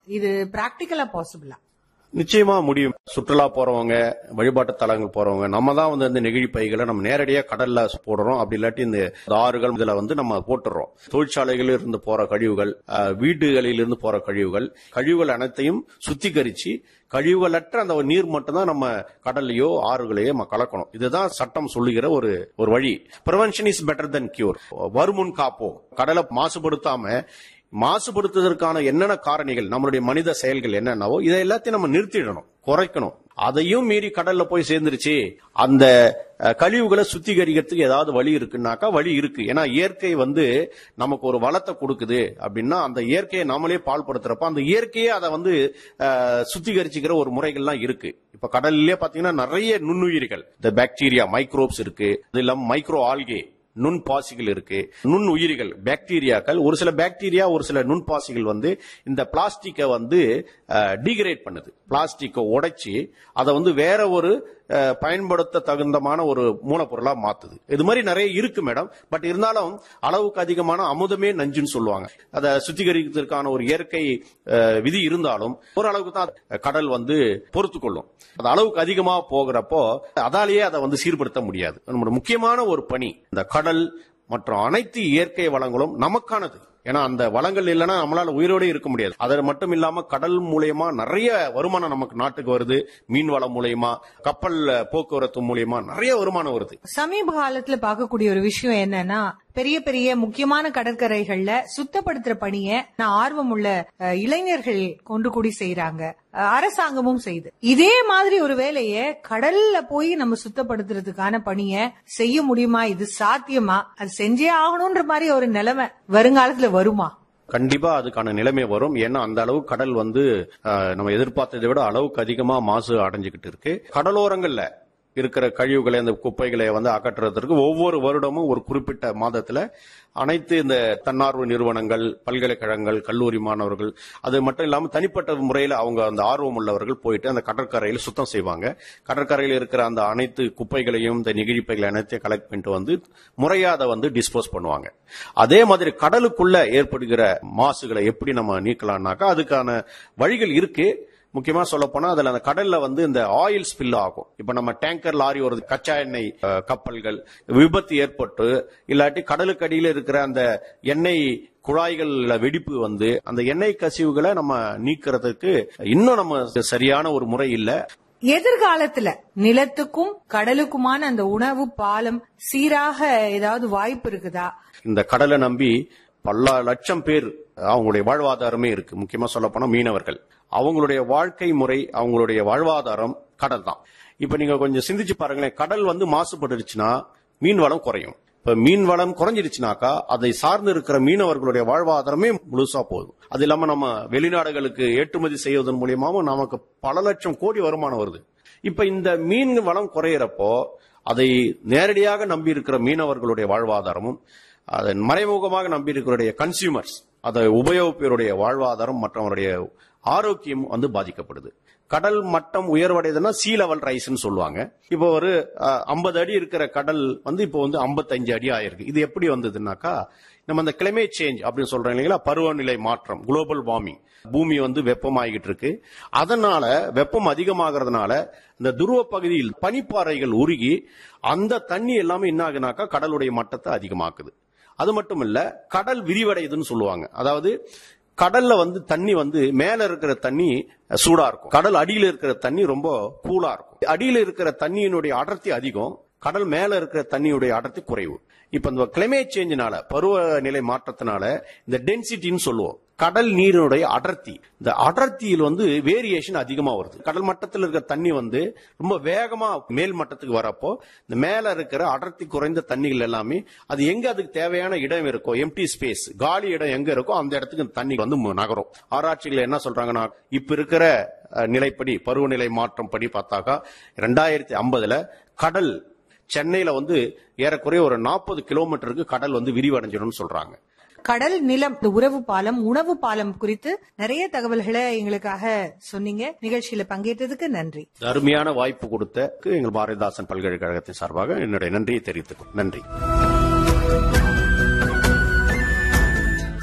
இது பிராக்டிக்கலா பாசிபிளா நிச்சயமா முடியும் சுற்றுலா போறவங்க வழிபாட்டு தலங்கள் போறவங்க நம்ம தான் வந்து இந்த நெகிழி பைகளை நம்ம நேரடியா கடல்ல போடுறோம் அப்படி இல்லாட்டி இந்த ஆறுகள் இதுல வந்து நம்ம போட்டுறோம் தொழிற்சாலைகளில் இருந்து போற கழிவுகள் அஹ், வீடுகளில் இருந்து போற கழிவுகள் கழிவுகள் அனைத்தையும் சுத்திகரிச்சு கழிவுகளற்ற அந்த ஒரு நீர் மட்டும்தான் நம்ம கடல்லையோ ஆறுகளையோ நம்ம கலக்கணும் இதுதான் சட்டம் சொல்லுகிற ஒரு ஒரு வழி prevention is better than cure வருமுன் காப்போம் கடலை மாசுபடுத்தாம மாசுபடுத்துவதற்கான என்னென்ன காரணிகள் நம்மளுடைய மனித செயல்கள் என்னென்னவோ இதை எல்லாத்தையும் நம்ம நிறுத்திடணும் குறைக்கணும் அதையும் மீறி கடல்ல போய் சேர்ந்துருச்சு அந்த அஹ், கழிவுகளை சுத்திகரிக்கிறதுக்கு ஏதாவது வழி இருக்குன்னாக்கா வழி இருக்கு ஏன்னா இயற்கை வந்து நமக்கு ஒரு வளத்தை கொடுக்குது அப்படின்னா அந்த இயற்கையை நாமளே பால்படுத்துறப்ப அந்த இயற்கையே அதை வந்து அஹ், சுத்திகரிச்சுக்கிற ஒரு முறைகள்லாம் இருக்கு இப்ப கடல்லே பாத்தீங்கன்னா நிறைய நுண்ணுயிரிகள் இந்த பாக்டீரியா மைக்ரோப்ஸ் இருக்கு அது இல்லாம மைக்ரோ ஆல்கே நுண் பாசிகள் இருக்கு நுண் உயிரிகள் பாக்டீரியாக்கள் ஒரு சில பாக்டீரியா ஒரு சில நுண் பாசிகள் வந்து இந்த பிளாஸ்டிக்கை வந்து டீகிரேட் பண்ணுது பிளாஸ்டிக்கை உடைச்சி அதை வந்து வேற ஒரு அஹ், பயன்படுத்த தகுந்தமான ஒரு மூலப்பொருளா மாத்துது இது மாதிரி நிறைய இருக்கு மேடம் பட் இருந்தாலும் அளவுக்கு அதிகமான அமுதமே நஞ்சுன்னு சொல்லுவாங்க அதை சுத்திகரிக்கிறதுக்கான ஒரு இயற்கை அஹ், விதி இருந்தாலும் ஓரளவுக்கு தான் கடல் வந்து பொறுத்து கொள்ளும் அது அளவுக்கு அதிகமா போகிறப்போ அதாலேயே அதை வந்து சீர்படுத்த முடியாது நம்மளோட முக்கியமான ஒரு பணி இந்த கடல் மற்றும் அனைத்து இயற்கை வளங்களும் நமக்கானது ஏன்னா அந்த வளங்கள் இல்லைன்னா நம்மளால உயிரோட இருக்க முடியாது அது மட்டும் இல்லாம கடல் மூலியமா நிறைய வருமானம் நமக்கு நாட்டுக்கு வருது மீன் வளம் மூலியமா கப்பல் போக்குவரத்து மூலியமா நிறைய வருமானம் வருது சமீப காலத்துல பார்க்கக்கூடிய ஒரு விஷயம் என்னன்னா பெரிய பெரிய முக்கியமான கடற்கரைகள்ல சுத்தப்படுத்துற பணியை நான் ஆர்வம் உள்ள அஹ், இளைஞர்கள் கொண்டு கூடி செய்யறாங்க அஹ், அரசாங்கமும் செய்யுது இதே மாதிரி ஒரு வேலையை கடல்ல போய் நம்ம சுத்தப்படுத்துறதுக்கான பணியை செய்ய முடியுமா இது சாத்தியமா அது செஞ்சே ஆகணும்ன்ற மாதிரி ஒரு நிலைமை வருங்காலத்துல வருமா கண்டிப்பா அதுக்கான நிலைமை வரும் ஏன்னா அந்த அளவு கடல் வந்து அஹ், நம்ம எதிர்பார்த்ததை விட அளவுக்கு அதிகமா மாசு அடைஞ்சுக்கிட்டு இருக்கு கடலோரங்கள்ல இருக்கிற கழிவுகளை அந்த குப்பைகளை வந்து அகற்றுறதற்கு ஒவ்வொரு வருடமும் ஒரு குறிப்பிட்ட மாதத்துல அனைத்து இந்த தன்னார்வ நிறுவனங்கள் பல்கலைக்கழகங்கள் கல்லூரி மாணவர்கள் அது மட்டும் இல்லாம தனிப்பட்ட முறையில் அவங்க அந்த ஆர்வம் உள்ளவர்கள் போயிட்டு அந்த கடற்கரையில் சுத்தம் செய்வாங்க கடற்கரையில் இருக்கிற அந்த அனைத்து குப்பைகளையும் இந்த நெகிழிப்பைகளை அனைத்தையும் கலெக்ட் பண்ணிட்டு வந்து முறையா அதை வந்து டிஸ்போஸ் பண்ணுவாங்க அதே மாதிரி கடலுக்குள்ள ஏற்படுகிற மாசுகளை எப்படி நம்ம நீக்கலாம்னாக்கா அதுக்கான வழிகள் இருக்கு முக்கியமா சொல்ல போனா அதுல அந்த கடல்ல வந்து இந்த ஆயில் ஸ்பில் ஆகும் இப்ப நம்ம டேங்கர் லாரி வருது கச்சா எண்ணெய் அஹ், கப்பல்கள் விபத்து ஏற்பட்டு இல்லாட்டி கடலுக்கு அடியில இருக்கிற அந்த எண்ணெய் குழாய்கள்ல வெடிப்பு வந்து அந்த எண்ணெய் கசிவுகளை நம்ம நீக்கிறதுக்கு இன்னும் நம்ம சரியான ஒரு முறை இல்ல எதிர்காலத்துல நிலத்துக்கும் கடலுக்குமான அந்த உணவு பாலம் சீராக ஏதாவது வாய்ப்பு இருக்குதா இந்த கடலை நம்பி பல லட்சம் பேர் அவங்களுடைய வாழ்வாதாரமே இருக்கு முக்கியமா சொல்ல போனா மீனவர்கள் அவங்களுடைய வாழ்க்கை முறை அவங்களுடைய வாழ்வாதாரம் கடல் தான் இப்ப நீங்க கொஞ்சம் சிந்திச்சு பாருங்களேன் கடல் வந்து மாசுபட்டுருச்சுன்னா மீன் வளம் குறையும் இப்ப மீன் வளம் குறைஞ்சிருச்சுனாக்கா அதை சார்ந்து இருக்கிற மீனவர்களுடைய வாழ்வாதாரமே முழுசா போகுது அது இல்லாம நம்ம வெளிநாடுகளுக்கு ஏற்றுமதி செய்வதன் மூலியமாவும் நமக்கு பல லட்சம் கோடி வருமானம் வருது இப்ப இந்த மீன் வளம் குறையிறப்போ அதை நேரடியாக நம்பி இருக்கிற மீனவர்களுடைய வாழ்வாதாரமும் அதன் மறைமுகமாக நம்பி இருக்கிற கன்சியூமர்ஸ் அதை உபயோகிப்பவருடைய வாழ்வாதாரம் மற்றும் அவருடைய ஆரோக்கியம் வந்து பாதிக்கப்படுது கடல் மட்டம் உயர்வடையுதுன்னா சீ லெவல் ரைஸ்னு சொல்லுவாங்க இப்போ ஒரு ஐம்பது அடி இருக்கிற கடல் வந்து இப்போ வந்து 55 அடி ஆயிருக்கு இது எப்படி வந்ததுன்னாக்கா நம்ம அந்த கிளைமேட் சேஞ்ச் அப்படின்னு சொல்றோம் இல்லைங்களா பருவநிலை மாற்றம் குளோபல் வார்மிங் பூமி வந்து வெப்பமாகிட்டு இருக்கு அதனால வெப்பம் அதிகமாகிறதுனால இந்த துருவ பகுதியில் பனிப்பாறைகள் உருகி அந்த தண்ணி எல்லாமே என்ன ஆகுனாக்கா கடலுடைய மட்டத்தை அதிகமாக்குது அது மட்டும் இல்ல கடல் விரிவடையுதுன்னு சொல்லுவாங்க அதாவது கடல்ல வந்து தண்ணி வந்து மேல இருக்கிற தண்ணி சூடா இருக்கும் கடல் அடியில இருக்கிற தண்ணி ரொம்ப கூலா இருக்கும் அடியில இருக்கிற தண்ணியினுடைய அடர்த்தி அதிகம் கடல் மேல இருக்கிற தண்ணியுடைய அடர்த்தி குறைவு இப்ப இந்த கிளைமேட் சேஞ்சினால பருவநிலை மாற்றத்தினால இந்த டென்சிட்டின்னு சொல்லுவோம் கடல் நீரினுடைய அடர்த்தி இந்த அடர்த்தியில் வந்து வேரியேஷன் அதிகமா வருது கடல் மட்டத்தில் இருக்கிற தண்ணி வந்து ரொம்ப வேகமா மேல் மட்டத்துக்கு வரப்போ இந்த மேல இருக்கிற அடர்த்தி குறைந்த தண்ணிகள் எல்லாமே அது எங்க அதுக்கு தேவையான இடம் இருக்கோ எம்டி ஸ்பேஸ் காலி இடம் எங்க இருக்கோ அந்த இடத்துக்கு இந்த தண்ணி வந்து மு- நகரும் ஆராய்ச்சிகள் என்ன சொல்றாங்கன்னா இப்ப இருக்கிற அஹ், நிலைப்படி பருவநிலை மாற்றம் படி பார்த்தாக்கா ரெண்டாயிரத்தி ஐம்பதுல கடல் சென்னையில வந்து ஏறக்குறைய ஒரு நாற்பது கிலோமீட்டருக்கு கடல் வந்து விரிவடைஞ்சிடும்னு சொல்றாங்க கடல் நிலம் இந்த உறவு பாலம் உணவு பாலம் குறித்து நிறைய தகவல்களை எங்களுக்காக சொன்னீங்க நிகழ்ச்சியில பங்கேற்றதுக்கு நன்றி அருமையான வாய்ப்பு கொடுத்த எங்கள் பாரதிதாசன் பல்கலைக்கழகத்தின் சார்பாக என்னுடைய நன்றியை தெரிவித்துக் கொள்- நன்றி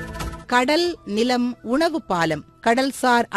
கடல் நிலம் உணவு பாலம் கடல்சார்